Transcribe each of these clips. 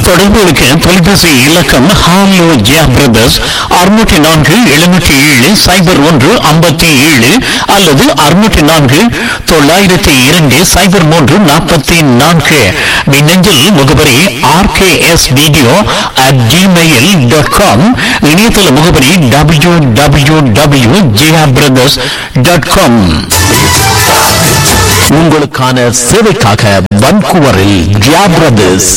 தொடர்புகளுக்கு தொலைபேசி இலக்கம் ஹாலோ ஜியா பிரதர்ஸ் அறுநூற்றி நான்கு எழுநூற்றி ஏழு சைபர் ஒன்று ஐம்பத்தி ஏழு அல்லது அறுநூற்றி நான்கு தொள்ளாயிரத்தி இரண்டு சைபர் மூன்று நாற்பத்தி நான்கு மின்னஞ்சல் முகவரி RKS video at Gmail dot com இணையதள முகவரி W W W Zia brothers dot com உங்களுக்கான சேவைக்காக வன்கூவரில் ஜியா பிரதர்ஸ்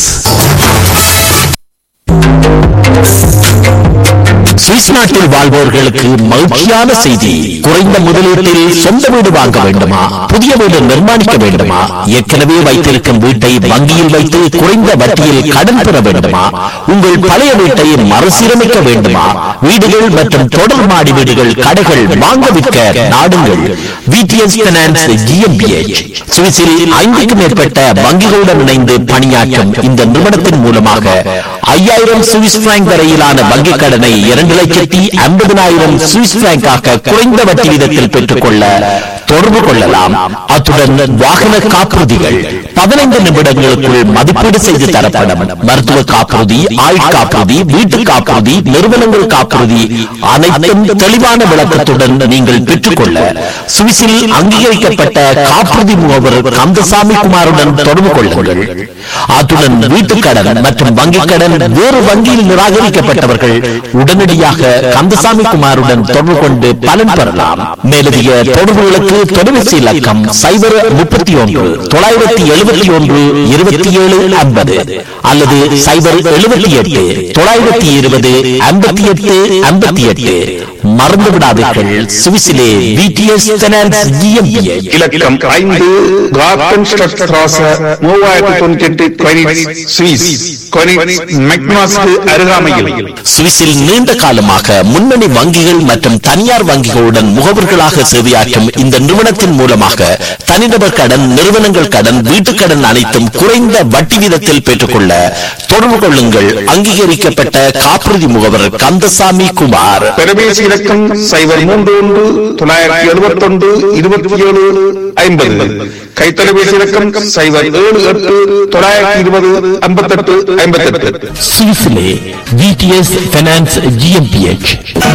சுவிஸ் நாட்டில் வாழ்வோர்களுக்கு மகிழ்ச்சியான செய்தி குறைந்த முதலீட்டில் சொந்த வீடு வாங்க வேண்டுமா புதிய வீடு நிர்மாணிக்க வேண்டுமா ஏற்கனவே வைத்திருக்கும் வீட்டை வங்கியில் வைத்து குறைந்த வட்டியில் கடன் பெற வேண்டுமா உங்கள் பழைய வீட்டை மறுசீரமைக்க வேண்டுமா வீடுகள் மற்றும் தொடர் மாடி வீடுகள் கடைகள் வாங்க விற்க நாடுங்கள் விடிஎஸ் பைனான்ஸ் ஜிஎம்பிஎச் சுவிஸில் ஐந்துக்கும் மேற்பட்ட வங்கிகளுடன் இணைந்து பணியாற்றும் இந்த நிறுவனத்தின் மூலமாக ஐயாயிரம் சுவிஸ் பிராங்க் வரையிலான வங்கிக் கடனை இரண்டு லட்சத்தி ஐம்பதினாயிரம் சுவிஸ் பிராங்காக குறைந்த வட்டி வீதத்தில் பெற்றுக்கொள்ள தொடர்பு கொள்ளலாம் அத்துடன் வாகன காப்புறுதிகள் பதினைந்து நிமிடங்களுக்குள் மதிப்பீடு செய்து தரப்படும் மருத்துவ காப்புறுதி ஆயுள் காப்புறுதி வீட்டு காப்புறுதி நிறுவனங்கள் காப்புறுதி அனைத்தும் தெளிவான விளக்கத்துடன் நீங்கள் பெற்றுக்கொள்ள சுவிஸில் அங்கீகரிக்கப்பட்ட காப்புறுதி முகவர் கந்தசாமி குமாருடன் தொடர்பு கொள்ளுங்கள் அத்துடன் வீட்டுக் கடன் மற்றும் வங்கிக் கடன் வேறு வங்கியில் நிராகரிக்கப்பட்டவர்கள் உடனடியாக கந்தசாமி குமாருடன் தொடர்பு கொண்டு பலன் பெறலாம் மேலதிக தொடர்புகளுக்கு தொலைபேசி இலக்கம் சைபர் முப்பத்தி ஒன்று தொள்ளாயிரத்தி எழுபத்தி ஒன்று இருபத்தி ஏழு ஐம்பது அல்லது சைபர் எழுபத்தி எட்டு தொள்ளாயிரத்தி இருபது ஐம்பத்தி எட்டு ஐம்பத்தி எட்டு மறந்து விடாதீர்கள் சுவிஸிலே விடிஎஸ் பைனான்ஸ் ஜிஎம்பிஎச் இலக்கம் ஐந்து கார்டன் ஸ்ட்ராச மூவாயிரத்தி தொண்ணூத்தி எட்டு கொயினிட்ஸ் சுவிஸ் கொயினிட்ஸ் மெக்னாஸ்க்கு அருகாமையில் சுவிஸில் நீண்ட காலமாக முன்னணி வங்கிகள் மற்றும் தனியார் வங்கிகளுடன் முகவர்களாக சேவையாற்றும் இந்த நிறுவனத்தின் மூலமாக தனிநபர் கடன் நிறுவனங்கள் கடன் வீட்டுக் கடன் அனைத்தும் குறைந்த வட்டி வீதத்தில் பெற்றுக்கொள்ள தொடர்பு கொள்ளுங்கள் அங்கீகரிக்கப்பட்ட காப்புறுதி முகவர் கந்தசாமி குமார் பெருமேசி இலக்கம் சைபர் மூன்று ஒன்று தொள்ளாயிரத்தி எழுபத்தி ஒன்று இருபத்தி ஏழு ஐம்பது கைத்தொலைபேசி இலக்கம் சைபர் ஏழு எட்டு தொள்ளாயிரத்தி இருபது ஐம்பத்தெட்டு ஐம்பத்தெட்டு சுவிஸிலே விடிஎஸ் பைனான்ஸ் ஜிஎம்பிஎச்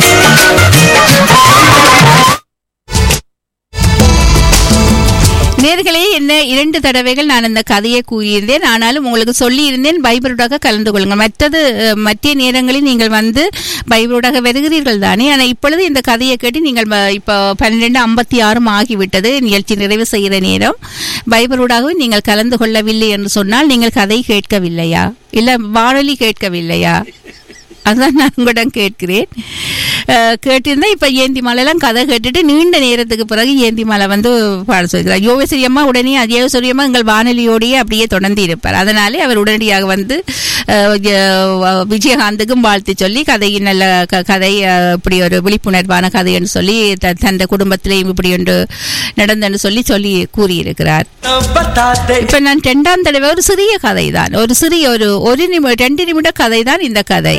நேர்களே என்ன இரண்டு தடவைகள் நான் இந்த கதையை கூறியிருந்தேன் ஆனாலும் உங்களுக்கு சொல்லியிருந்தேன் பைபிளோடாக கலந்து கொள்ளுங்கள் மற்றது அஹ், மற்ற நேரங்களில் நீங்கள் வந்து பைபிளோடாக வருகிறீர்கள் தானே ஆனால் இப்பொழுது இந்த கதையை கேட்டு நீங்கள் ம- இப்போ பன்னிரெண்டு ஐம்பத்தி ஆறும் ஆகிவிட்டது நிகழ்ச்சி நிறைவு செய்கிற நேரம் பைபிளோடாக நீங்கள் கலந்து கொள்ளவில்லை என்று சொன்னால் நீங்கள் கதை கேட்கவில்லையா இல்லை வானொலி கேட்கவில்லையா அதான் நான் உங்களிடம் கேட்கிறேன் அஹ், கேட்டிருந்தா இப்போ ஏந்தி மலையெல்லாம் கதை கேட்டுட்டு நீண்ட நேரத்துக்கு பிறகு ஏந்தி மலை வந்து பாட சொல்கிறார் யோகசரியம்மா உடனே யோகசரியம்மா எங்கள் வானொலியோடையே அப்படியே தொடர்ந்து இருப்பார் அதனாலே அவர் உடனடியாக வந்து அஹ், ய- விஜயகாந்துக்கும் வாழ்த்து சொல்லி கதையின் நல்ல க- கதை அஹ், இப்படி ஒரு விழிப்புணர்வான கதை என்று சொல்லி த- தந்த குடும்பத்திலேயும் இப்படி ஒன்று நடந்தன்னு சொல்லி சொல்லி கூறியிருக்கிறார் இப்ப நான் ரெண்டாம் தடவை ஒரு சிறிய கதை தான் ஒரு சிறிய ஒரு ஒரு நிமிட ரெண்டு நிமிட கதை தான் இந்த கதை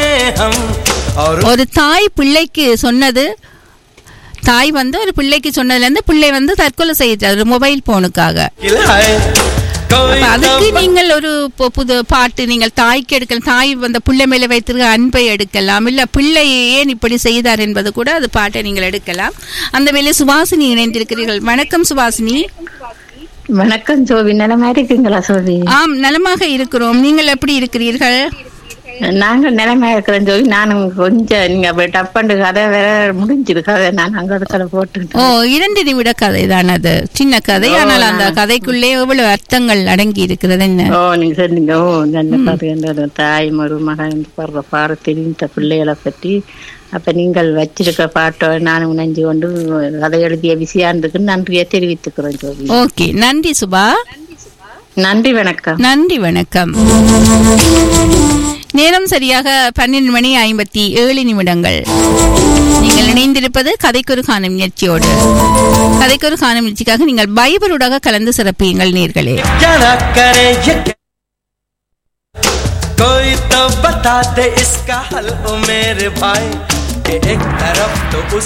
ஒரு தாய் பிள்ளைக்கு சொன்னது தாய் வந்து ஒரு பிள்ளைக்கு சொன்னதுல இருந்து பிள்ளை வந்து தற்கொலை செய்தார் ஒரு மொபைல் போனுக்காக அப்ப அதுக்கு நீங்கள் ஒரு பு- புது பாட்டு நீங்கள் தாய்க்கு எடுக்கலாம் தாய் அந்த பிள்ளை மேல வைத்திருக்க அன்பை எடுக்கலாம் இல்ல பிள்ளை ஏன் இப்படி செய்தார் என்பது கூட அது பாட்டை நீங்கள் எடுக்கலாம் அந்த வேலை சுபாசினி இணைந்திருக்கிறீர்கள் வணக்கம் சுபாசினி வணக்கம் ஜோவி நலமா இருக்கீங்களா ஜோவி ஆம் நலமாக இருக்கிறோம் நீங்கள் எப்படி இருக்கிறீர்கள் நாங்க நிலைமையா இருக்கிறோம் ஜோவி நானும் கொஞ்சம் நீங்க அப்படி டப்பண்டு கதை வேற முடிஞ்சிரு கதை நான் அங்க இடத்துல ஓ போட்டுட்டேன் இரண்டு நிமிட கதை தான் அது சின்ன கதை ஆனால் அந்த கதைக்குள்ளே எவ்வளவு அர்த்தங்கள் அடங்கி இருக்கிறது என்ன ஓ நீங்க சொன்னீங்க ஓ நல்ல கதை அந்த தாய் மருமகன் படுற பாடத்தில் இந்த பிள்ளைகளை பற்றி அப்ப நீங்கள் வச்சிருக்க பாட்டோ நானும் நினைஞ்சு கொண்டு கதை எழுதிய விஷயாண்டுக்கு நன்றியை தெரிவித்துக்கிறோம் ஜோவி ஓகே நன்றி சுபா நன்றி வணக்கம் நன்றி வணக்கம் நேரம் சரியாக பன்னெண்டு மணி ஐம்பத்தி ஏழு நிமிடங்கள் நீங்கள் இணைந்திருப்பது கதைக்கொரு காணும் நிகழ்ச்சியோடு கதைக்கொரு காணும் நிகழ்ச்சிக்காக நீங்கள் பைபிளூடாக கலந்து சிறப்பியுங்கள் நேர்களே क्या ना करे ये क्या- कोई तो बता दे इसका हल ओ मेरे भाई कि एक तरफ तो उस